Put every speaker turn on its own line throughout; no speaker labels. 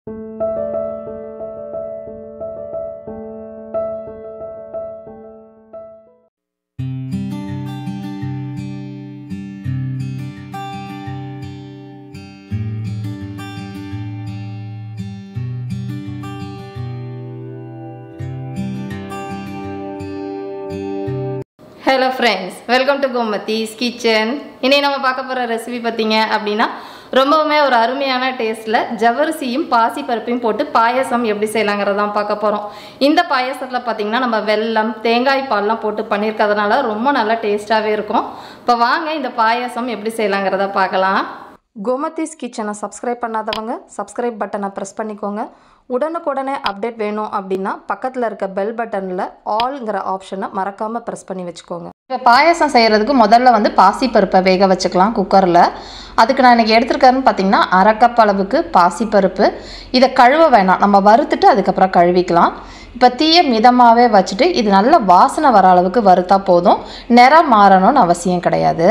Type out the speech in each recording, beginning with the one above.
hello friends welcome to Gomathi's kitchen இன்னைக்கு நம்ம பார்க்க போகிற ரெசிபி பார்த்தீங்க அப்படின்னா ரொம்பவுமே ஒரு அருமையான டேஸ்ட்டில் ஜவரிசியும் பாசி பருப்பையும் போட்டு பாயசம் எப்படி செய்யலாங்கிறதான் பார்க்க போகிறோம் இந்த பாயசத்தில் பார்த்தீங்கன்னா நம்ம வெல்லம் தேங்காய் பால்லாம் போட்டு பண்ணியிருக்கிறதுனால ரொம்ப நல்லா டேஸ்ட்டாகவே இருக்கும் இப்போ வாங்க இந்த பாயசம் எப்படி செய்யலாங்கிறத பார்க்கலாம் கோமதிஸ் கிச்சனை சப்ஸ்கிரைப் பண்ணாதவங்க சப்ஸ்கிரைப் பட்டனை ப்ரெஸ் பண்ணிக்கோங்க உடனுக்குடனே அப்டேட் வேணும் அப்படின்னா பக்கத்தில் இருக்க பெல் பட்டனில் ஆல்ங்கிற ஆப்ஷனை மறக்காமல் ப்ரெஸ் பண்ணி வச்சுக்கோங்க இப்போ பாயசம் செய்கிறதுக்கு முதல்ல வந்து பாசிப்பருப்பை வேக வச்சுக்கலாம் குக்கரில் அதுக்கு நான் இன்றைக்கி எடுத்துருக்கேன்னு பார்த்தீங்கன்னா அரை கப் அளவுக்கு பாசிப்பருப்பு இதை கழுவ வேணாம் நம்ம வறுத்துட்டு அதுக்கப்புறம் கழுவிக்கலாம் இப்போ தீய மிதமாகவே வச்சுட்டு இது நல்ல வாசனை வர அளவுக்கு வறுத்தா போதும் நிறம் மாறணும்னு அவசியம் கிடையாது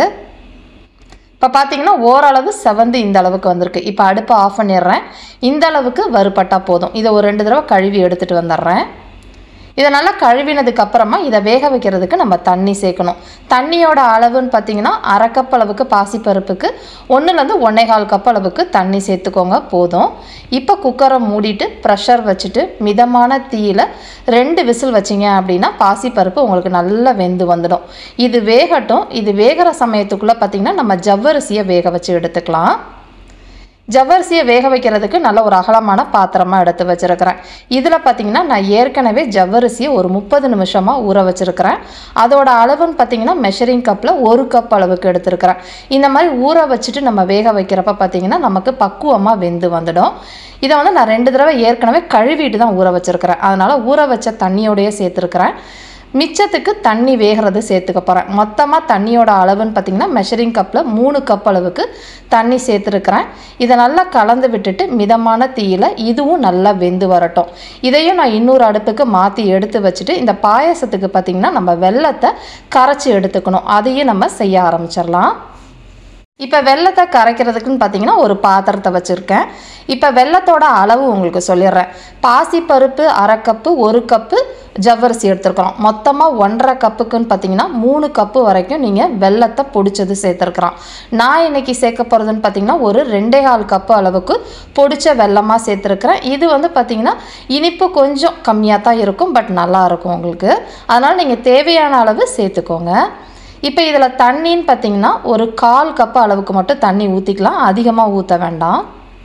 இப்போ பார்த்தீங்கன்னா ஓரளவு செவந்து இந்த அளவுக்கு வந்திருக்கு இப்போ அடுப்பை ஆஃப் பண்ணிடுறேன் இந்த அளவுக்கு வறுபட்டால் போதும் இதை ஒரு ரெண்டு தடவை கழுவி எடுத்துகிட்டு வந்துடுறேன் இதை நல்லா கழுவினதுக்கு அப்புறமா இதை வேக வைக்கிறதுக்கு நம்ம தண்ணி சேர்க்கணும் தண்ணியோட அளவுன்னு பார்த்தீங்கன்னா அரை கப் அளவுக்கு பாசிப்பருப்புக்கு ஒன்றுலேருந்து ஒன்றே கால் கப் அளவுக்கு தண்ணி சேர்த்துக்கோங்க போதும் இப்போ குக்கரை மூடிட்டு ப்ரெஷர் வச்சுட்டு மிதமான தீயில் ரெண்டு விசில் வச்சிங்க அப்படின்னா பாசிப்பருப்பு உங்களுக்கு நல்லா வெந்து வந்துடும் இது வேகட்டும் இது வேகிற சமயத்துக்குள்ளே பார்த்தீங்கன்னா நம்ம ஜவ்வரிசியை வேக வச்சு எடுத்துக்கலாம் ஜவ்வரிசியை வேக வைக்கிறதுக்கு நல்ல ஒரு அகலமான பாத்திரமாக எடுத்து வச்சுருக்கிறேன் இதில் பார்த்தீங்கன்னா நான் ஏற்கனவே ஜவ்வரிசியை ஒரு முப்பது நிமிஷமாக ஊற வச்சுருக்கிறேன் அதோட அளவுன்னு பார்த்தீங்கன்னா மெஷரிங் கப்பில் ஒரு கப் அளவுக்கு எடுத்துருக்கிறேன் இந்த மாதிரி ஊற வச்சுட்டு நம்ம வேக வைக்கிறப்ப பார்த்தீங்கன்னா நமக்கு பக்குவமாக வெந்து வந்துடும் இதை வந்து நான் ரெண்டு தடவை ஏற்கனவே கழுவிட்டு தான் ஊற வச்சுருக்கிறேன் அதனால் ஊற வச்ச தண்ணியோடையே சேர்த்துருக்கிறேன் மிச்சத்துக்கு தண்ணி வேகிறது சேர்த்துக்க போகிறேன் மொத்தமாக தண்ணியோட அளவுன்னு பார்த்தீங்கன்னா மெஷரிங் கப்பில் மூணு கப் அளவுக்கு தண்ணி சேர்த்துருக்குறேன் இதை நல்லா கலந்து விட்டுட்டு மிதமான தீயில் இதுவும் நல்லா வெந்து வரட்டும் இதையும் நான் இன்னொரு அடுப்புக்கு மாற்றி எடுத்து வச்சுட்டு இந்த பாயசத்துக்கு பார்த்திங்கன்னா நம்ம வெள்ளத்தை கரைச்சி எடுத்துக்கணும் அதையும் நம்ம செய்ய ஆரம்பிச்சிடலாம் இப்போ வெள்ளத்தை கரைக்கிறதுக்குன்னு பார்த்தீங்கன்னா ஒரு பாத்திரத்தை வச்சுருக்கேன் இப்போ வெள்ளத்தோட அளவு உங்களுக்கு சொல்லிடுறேன் பாசிப்பருப்பு அரை கப்பு ஒரு கப்பு ஜவ்வரிசி எடுத்துருக்குறோம் மொத்தமாக ஒன்றரை கப்புக்குன்னு பார்த்தீங்கன்னா மூணு கப்பு வரைக்கும் நீங்கள் வெள்ளத்தை பொடிச்சது சேர்த்துருக்குறோம் நான் இன்னைக்கு சேர்க்க போகிறதுன்னு பார்த்தீங்கன்னா ஒரு ரெண்டே கால் கப்பு அளவுக்கு பொடிச்ச வெள்ளமாக சேர்த்துருக்குறேன் இது வந்து பார்த்தீங்கன்னா இனிப்பு கொஞ்சம் கம்மியாக தான் இருக்கும் பட் நல்லா இருக்கும் உங்களுக்கு அதனால் நீங்கள் தேவையான அளவு சேர்த்துக்கோங்க இப்போ இதில் தண்ணின்னு பார்த்தீங்கன்னா ஒரு கால் கப்பு அளவுக்கு மட்டும் தண்ணி ஊற்றிக்கலாம் அதிகமாக ஊற்ற வேண்டாம்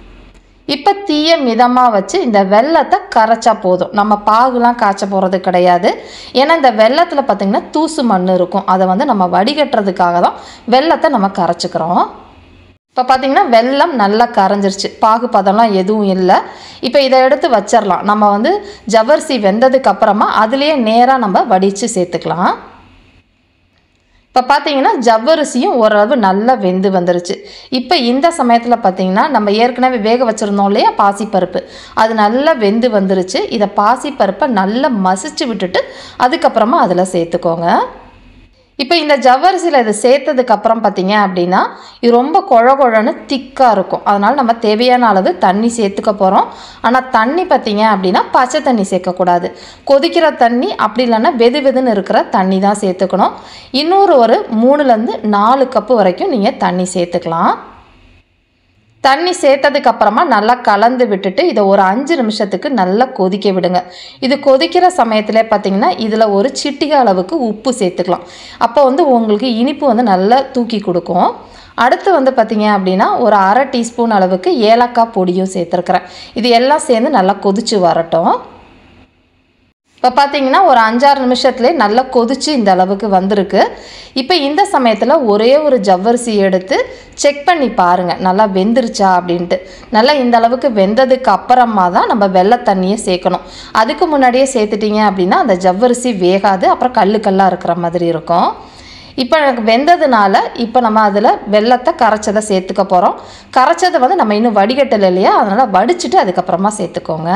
இப்போ தீய மிதமாக வச்சு இந்த வெள்ளத்தை கரைச்சா போதும் நம்ம பாகுலாம் காய்ச்ச போகிறது கிடையாது ஏன்னா இந்த வெள்ளத்தில் பார்த்திங்கன்னா தூசு மண் இருக்கும் அதை வந்து நம்ம வடிகட்டுறதுக்காக தான் வெள்ளத்தை நம்ம கரைச்சிக்கிறோம் இப்போ பார்த்தீங்கன்னா வெள்ளம் நல்லா கரைஞ்சிருச்சு பாகு பதம்லாம் எதுவும் இல்லை இப்போ இதை எடுத்து வச்சிடலாம் நம்ம வந்து ஜவ்வரிசி வெந்ததுக்கு அப்புறமா அதுலேயே நேராக நம்ம வடித்து சேர்த்துக்கலாம் இப்போ பார்த்தீங்கன்னா ஜவ்வரிசியும் ஓரளவு நல்லா வெந்து வந்துருச்சு இப்போ இந்த சமயத்தில் பார்த்தீங்கன்னா நம்ம ஏற்கனவே வேக வச்சுருந்தோம் இல்லையா பாசிப்பருப்பு அது நல்லா வெந்து வந்துருச்சு இதை பாசிப்பருப்பை நல்லா மசிச்சு விட்டுட்டு அதுக்கப்புறமா அதில் சேர்த்துக்கோங்க இப்போ இந்த ஜவ்வரிசியில் இது சேர்த்ததுக்கு அப்புறம் பார்த்தீங்க அப்படின்னா இது ரொம்ப குழ குழன்னு திக்காக இருக்கும் அதனால் நம்ம தேவையான அளவு தண்ணி சேர்த்துக்க போகிறோம் ஆனால் தண்ணி பார்த்தீங்க அப்படின்னா பச்சை தண்ணி சேர்க்கக்கூடாது கொதிக்கிற தண்ணி அப்படி இல்லைன்னா வெது வெதுன்னு இருக்கிற தண்ணி தான் சேர்த்துக்கணும் இன்னொரு ஒரு மூணுலேருந்து நாலு கப்பு வரைக்கும் நீங்கள் தண்ணி சேர்த்துக்கலாம் தண்ணி சேர்த்ததுக்கு அப்புறமா நல்லா கலந்து விட்டுட்டு இதை ஒரு அஞ்சு நிமிஷத்துக்கு நல்லா கொதிக்க விடுங்க இது கொதிக்கிற சமயத்தில் பார்த்தீங்கன்னா இதில் ஒரு சிட்டிகை அளவுக்கு உப்பு சேர்த்துக்கலாம் அப்போ வந்து உங்களுக்கு இனிப்பு வந்து நல்லா தூக்கி கொடுக்கும் அடுத்து வந்து பார்த்தீங்க அப்படின்னா ஒரு அரை டீஸ்பூன் அளவுக்கு ஏலக்காய் பொடியும் சேர்த்துருக்குறேன் இது எல்லாம் சேர்ந்து நல்லா கொதிச்சு வரட்டும் இப்போ பார்த்தீங்கன்னா ஒரு அஞ்சாறு நிமிஷத்துலேயே நல்லா கொதிச்சு இந்த அளவுக்கு வந்திருக்கு இப்போ இந்த சமயத்தில் ஒரே ஒரு ஜவ்வரிசி எடுத்து செக் பண்ணி பாருங்கள் நல்லா வெந்துருச்சா அப்படின்ட்டு நல்லா இந்த அளவுக்கு வெந்ததுக்கு அப்புறமா தான் நம்ம வெள்ளை தண்ணியை சேர்க்கணும் அதுக்கு முன்னாடியே சேர்த்துட்டிங்க அப்படின்னா அந்த ஜவ்வரிசி வேகாது அப்புறம் கல்லு கல்லாக இருக்கிற மாதிரி இருக்கும் இப்போ எனக்கு வெந்ததுனால இப்போ நம்ம அதில் வெள்ளத்தை கரைச்சதை சேர்த்துக்க போகிறோம் கரைச்சதை வந்து நம்ம இன்னும் வடிகட்டலை இல்லையா அதனால் வடிச்சிட்டு அதுக்கப்புறமா சேர்த்துக்கோங்க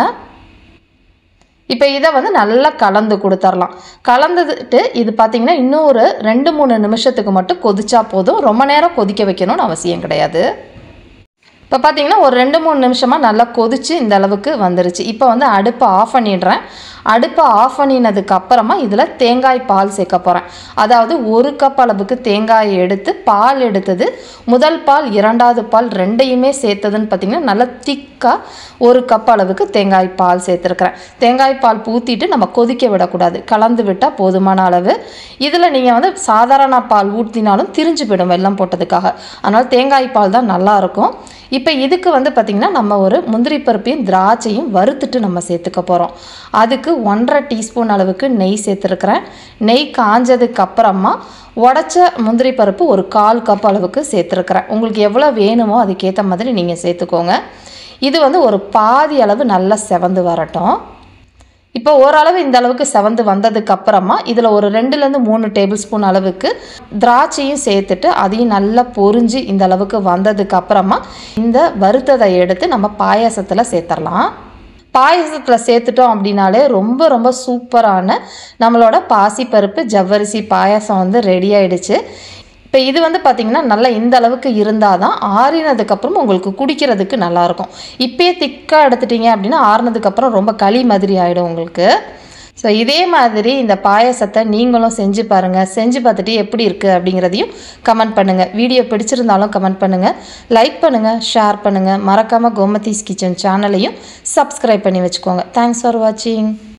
இப்போ இதை வந்து நல்லா கலந்து கொடுத்துர்லாம் கலந்துட்டு இது பார்த்திங்கன்னா இன்னும் ஒரு ரெண்டு மூணு நிமிஷத்துக்கு மட்டும் கொதிச்சா போதும் ரொம்ப நேரம் கொதிக்க வைக்கணும்னு அவசியம் கிடையாது இப்போ பார்த்தீங்கன்னா ஒரு ரெண்டு மூணு நிமிஷமாக நல்லா கொதிச்சு இந்த அளவுக்கு வந்துருச்சு இப்போ வந்து அடுப்பை ஆஃப் பண்ணிடுறேன் அடுப்பை ஆஃப் பண்ணினதுக்கு அப்புறமா இதில் தேங்காய் பால் சேர்க்க போகிறேன் அதாவது ஒரு கப் அளவுக்கு தேங்காய் எடுத்து பால் எடுத்தது முதல் பால் இரண்டாவது பால் ரெண்டையுமே சேர்த்ததுன்னு பார்த்தீங்கன்னா நல்லா திக்காக ஒரு கப் அளவுக்கு தேங்காய் பால் சேர்த்துருக்குறேன் தேங்காய் பால் ஊற்றிட்டு நம்ம கொதிக்க விடக்கூடாது கலந்து விட்டால் போதுமான அளவு இதில் நீங்கள் வந்து சாதாரண பால் ஊற்றினாலும் திரிஞ்சு போயிடும் வெல்லம் போட்டதுக்காக அதனால் தேங்காய் பால் தான் நல்லாயிருக்கும் இப்போ இதுக்கு வந்து பார்த்திங்கன்னா நம்ம ஒரு முந்திரி பருப்பையும் திராட்சையும் வறுத்துட்டு நம்ம சேர்த்துக்க போகிறோம் அதுக்கு ஒன்றரை டீஸ்பூன் அளவுக்கு நெய் சேர்த்துருக்குறேன் நெய் காஞ்சதுக்கு அப்புறமா உடச்ச முந்திரி பருப்பு ஒரு கால் கப் அளவுக்கு சேர்த்துருக்குறேன் உங்களுக்கு எவ்வளோ வேணுமோ அதுக்கேற்ற மாதிரி நீங்கள் சேர்த்துக்கோங்க இது வந்து ஒரு பாதி அளவு நல்லா செவந்து வரட்டும் இப்போ ஓரளவு இந்த அளவுக்கு செவந்து வந்ததுக்கு அப்புறமா இதில் ஒரு ரெண்டுலேருந்து மூணு டேபிள் ஸ்பூன் அளவுக்கு திராட்சையும் சேர்த்துட்டு அதையும் நல்லா பொரிஞ்சு இந்த அளவுக்கு வந்ததுக்கு அப்புறமா இந்த வறுத்ததை எடுத்து நம்ம பாயாசத்தில் சேர்த்துடலாம் பாயசத்தில் சேர்த்துட்டோம் அப்படின்னாலே ரொம்ப ரொம்ப சூப்பரான நம்மளோட பாசிப்பருப்பு ஜவ்வரிசி பாயாசம் வந்து ரெடி ஆயிடுச்சு இப்போ இது வந்து பார்த்திங்கன்னா நல்லா இந்த அளவுக்கு இருந்தால் தான் ஆறினதுக்கப்புறம் உங்களுக்கு குடிக்கிறதுக்கு நல்லாயிருக்கும் இப்போயே திக்காக எடுத்துட்டீங்க அப்படின்னா ஆறினதுக்கப்புறம் ரொம்ப களி மாதிரி ஆகிடும் உங்களுக்கு ஸோ இதே மாதிரி இந்த பாயசத்தை நீங்களும் செஞ்சு பாருங்கள் செஞ்சு பார்த்துட்டு எப்படி இருக்குது அப்படிங்கிறதையும் கமெண்ட் பண்ணுங்கள் வீடியோ பிடிச்சிருந்தாலும் கமெண்ட் பண்ணுங்கள் லைக் பண்ணுங்கள் ஷேர் பண்ணுங்கள் மறக்காமல் கோமதீஸ் கிச்சன் சேனலையும் சப்ஸ்கிரைப் பண்ணி வச்சுக்கோங்க தேங்க்ஸ் ஃபார் வாட்சிங்